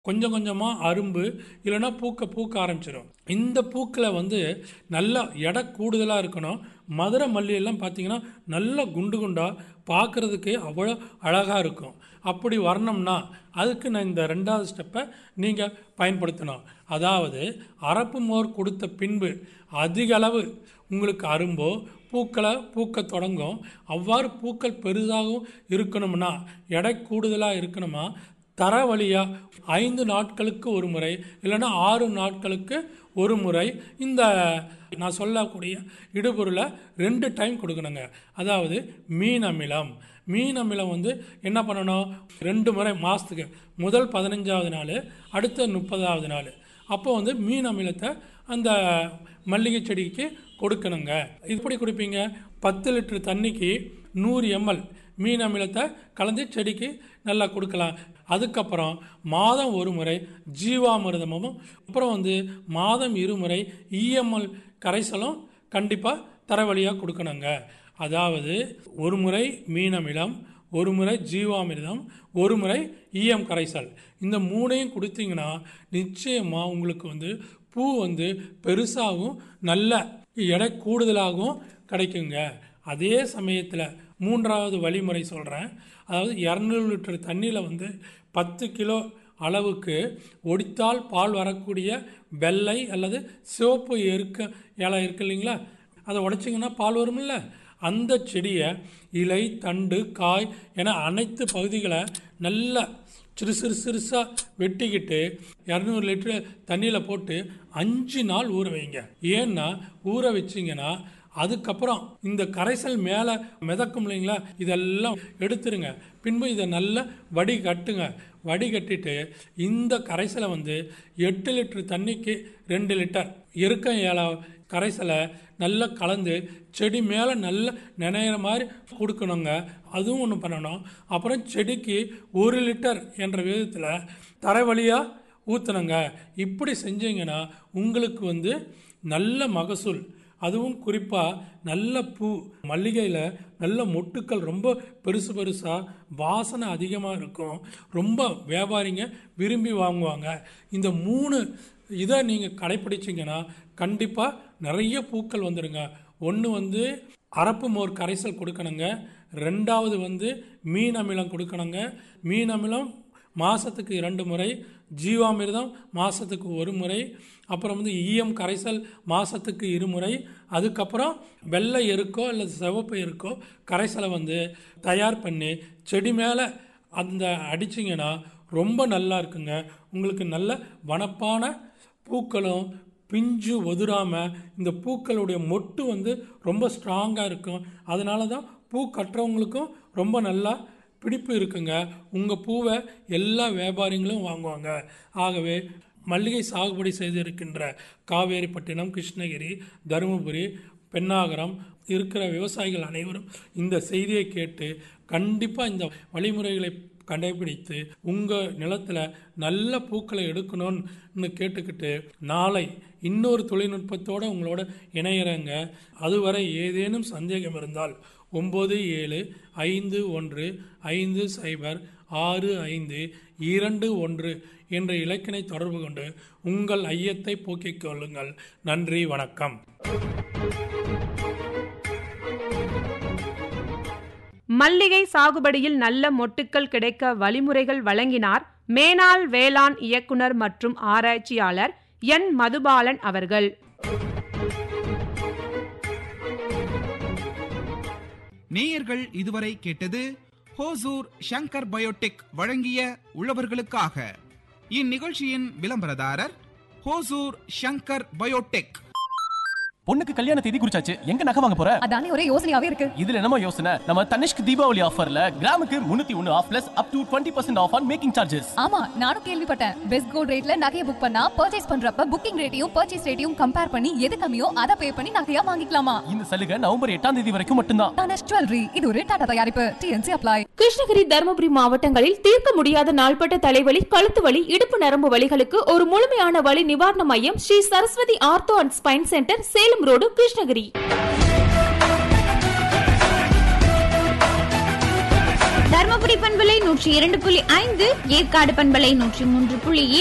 கொஞ்சம் கொஞ்சமாக அரும்பு இல்லைன்னா பூக்க பூக்க ஆரம்பிச்சிடும் இந்த பூக்களை வந்து நல்லா எடை கூடுதலாக இருக்கணும் மதுரை மல்லியெல்லாம் பார்த்தீங்கன்னா நல்லா குண்டு குண்டாக பார்க்குறதுக்கே அவ்வளோ அழகாக இருக்கும் அப்படி வரணும்னா அதுக்கு நான் இந்த ரெண்டாவது ஸ்டெப்பை நீங்கள் பயன்படுத்தணும் அதாவது அரப்பு மோர் கொடுத்த பின்பு அதிக அளவு உங்களுக்கு அரும்போ பூக்களை பூக்க தொடங்கும் அவ்வாறு பூக்கள் பெரிதாகவும் இருக்கணும்னா எடை கூடுதலாக இருக்கணுமா தர வழியாக ஐந்து நாட்களுக்கு ஒரு முறை இல்லைன்னா ஆறு நாட்களுக்கு ஒரு முறை இந்த நான் சொல்லக்கூடிய இடுபொருளை ரெண்டு டைம் கொடுக்கணுங்க அதாவது மீன் அமிலம் மீன் அமிலம் வந்து என்ன பண்ணணும் ரெண்டு முறை மாதத்துக்கு முதல் பதினஞ்சாவது நாள் அடுத்த முப்பதாவது நாள் அப்போ வந்து மீன் அமிலத்தை அந்த மல்லிகை செடிக்கு கொடுக்கணுங்க இப்படி கொடுப்பீங்க பத்து லிட்டர் தண்ணிக்கு நூறு எம்எல் மீன் அமிலத்தை கலந்து செடிக்கு நல்லா கொடுக்கலாம் அதுக்கப்புறம் மாதம் ஒரு முறை ஜீவாமிர்தமும் அப்புறம் வந்து மாதம் இருமுறை இஎம்எல் கரைசலும் கண்டிப்பாக தர வழியாக கொடுக்கணுங்க அதாவது ஒரு முறை மீன் அமிலம் ஒரு முறை ஜீவாமிர்தம் ஒரு முறை ஈயம் கரைசல் இந்த மூணையும் கொடுத்தீங்கன்னா நிச்சயமாக உங்களுக்கு வந்து பூ வந்து பெருசாகவும் நல்ல எடை கூடுதலாகவும் கிடைக்குங்க அதே சமயத்தில் மூன்றாவது வழிமுறை சொல்கிறேன் அதாவது இரநூறு லிட்டர் தண்ணியில் வந்து பத்து கிலோ அளவுக்கு ஒடித்தால் பால் வரக்கூடிய வெள்ளை அல்லது சிவப்பு எருக்க இலை இருக்கு இல்லைங்களா அதை உடைச்சிங்கன்னா பால் வரும்ல அந்த செடியை இலை தண்டு காய் என அனைத்து பகுதிகளை நல்லா சிறு சிறு சிறுசாக வெட்டிக்கிட்டு இரநூறு லிட்டர் தண்ணியில் போட்டு அஞ்சு நாள் ஊற வைங்க ஏன்னா ஊற வச்சிங்கன்னா அதுக்கப்புறம் இந்த கரைசல் மேலே மிதக்கும் இல்லைங்களா இதெல்லாம் எடுத்துருங்க பின்பு இதை நல்லா வடி கட்டுங்க வடி கட்டிட்டு இந்த கரைசலை வந்து எட்டு லிட்டர் தண்ணிக்கு ரெண்டு லிட்டர் எருக்கம் ஏழை கரைசலை நல்லா கலந்து செடி மேலே நல்லா நினைகிற மாதிரி கொடுக்கணுங்க அதுவும் ஒன்று பண்ணணும் அப்புறம் செடிக்கு ஒரு லிட்டர் என்ற விதத்தில் தரை வழியாக ஊற்றணுங்க இப்படி செஞ்சீங்கன்னா உங்களுக்கு வந்து நல்ல மகசூல் அதுவும் குறிப்பாக நல்ல பூ மல்லிகையில் நல்ல மொட்டுக்கள் ரொம்ப பெருசு பெருசாக வாசனை அதிகமாக இருக்கும் ரொம்ப வியாபாரிங்க விரும்பி வாங்குவாங்க இந்த மூணு இதை நீங்கள் கடைப்பிடிச்சிங்கன்னா கண்டிப்பாக நிறைய பூக்கள் வந்துடுங்க ஒன்று வந்து அரப்பு மோர் கரைசல் கொடுக்கணுங்க ரெண்டாவது வந்து மீன் அமிலம் கொடுக்கணுங்க மீன் அமிலம் மாதத்துக்கு இரண்டு முறை ஜீவாமிர்தம் மாதத்துக்கு ஒரு முறை அப்புறம் வந்து ஈயம் கரைசல் மாதத்துக்கு இருமுறை அதுக்கப்புறம் வெள்ளை எருக்கோ அல்லது சிவப்பு எருக்கோ கரைசலை வந்து தயார் பண்ணி செடி மேலே அந்த அடிச்சிங்கன்னா ரொம்ப நல்லா இருக்குங்க உங்களுக்கு நல்ல வனப்பான பூக்களும் பிஞ்சு ஒதுராமல் இந்த பூக்களுடைய மொட்டு வந்து ரொம்ப ஸ்ட்ராங்காக இருக்கும் அதனால தான் பூ கட்டுறவங்களுக்கும் ரொம்ப நல்லா பிடிப்பு இருக்குங்க உங்கள் பூவை எல்லா வியாபாரிகளும் வாங்குவாங்க ஆகவே மல்லிகை சாகுபடி செய்திருக்கின்ற காவேரிப்பட்டினம் கிருஷ்ணகிரி தருமபுரி பெண்ணாகரம் இருக்கிற விவசாயிகள் அனைவரும் இந்த செய்தியை கேட்டு கண்டிப்பாக இந்த வழிமுறைகளை கடைபிடித்து உங்கள் நிலத்தில் நல்ல பூக்களை எடுக்கணும்னு கேட்டுக்கிட்டு நாளை இன்னொரு தொழில்நுட்பத்தோடு உங்களோட இணையிறங்க அதுவரை ஏதேனும் சந்தேகம் இருந்தால் ஒம்பது ஏழு ஐந்து ஒன்று ஐந்து சைபர் ஆறு ஐந்து இரண்டு ஒன்று என்ற இலக்கினை தொடர்பு கொண்டு உங்கள் ஐயத்தை போக்கிக் கொள்ளுங்கள் நன்றி வணக்கம் மல்லிகை சாகுபடியில் நல்ல மொட்டுக்கள் கிடைக்க வழிமுறைகள் வழங்கினார் மேனாள் வேளாண் இயக்குனர் மற்றும் ஆராய்ச்சியாளர் என் மதுபாலன் அவர்கள் நேயர்கள் இதுவரை கேட்டது ஹோசூர் ஷங்கர் பயோடெக் வழங்கிய உழவர்களுக்காக இந்நிகழ்ச்சியின் விளம்பரதாரர் ஹோசூர் ஷங்கர் பயோடெக் பொண்ணுக்கு கல்யாண தேதி குறிச்சாச்சு எங்க நகை வாங்க போற அதானே ஒரே யோசனையாவே இருக்கு இதுல என்னமோ யோசனை நம்ம தனிஷ்க் தீபாவளி ஆஃபர்ல கிராமுக்கு முன்னூத்தி ஒன்னு off plus up to twenty percent off on making charges ஆமா நானும் கேள்விப்பட்டேன் பெஸ்ட் கோல்ட் ரேட்ல நகையை புக் பண்ணா பர்ச்சேஸ் பண்றப்ப புக்கிங் ரேட்டையும் பர்ச்சேஸ் ரேட்டையும் கம்பேர் பண்ணி எது கம்மியோ அதை பே பண்ணி நகையா வாங்கிக்கலாமா இந்த சலுகை நவம்பர் எட்டாம் தேதி வரைக்கும் மட்டும்தான் தனஷ் ஜுவல்லரி இது ஒரு டாடா தயாரிப்பு டிஎன்சி அப்ளை கிருஷ்ணகிரி தருமபுரி மாவட்டங்களில் தீர்க்க முடியாத நாள்பட்ட தலைவலி கழுத்து வலி இடுப்பு நரம்பு வலிகளுக்கு ஒரு முழுமையான வலி நிவாரண மையம் Shri Saraswati ortho and spine centre Salem road Krishnagiri Dharmapuri Dharmapuri பண்பலை நூற்றி இரண்டு புள்ளி ஐந்து ஏற்காடு பண்பலை நூற்றி மூன்று புள்ளி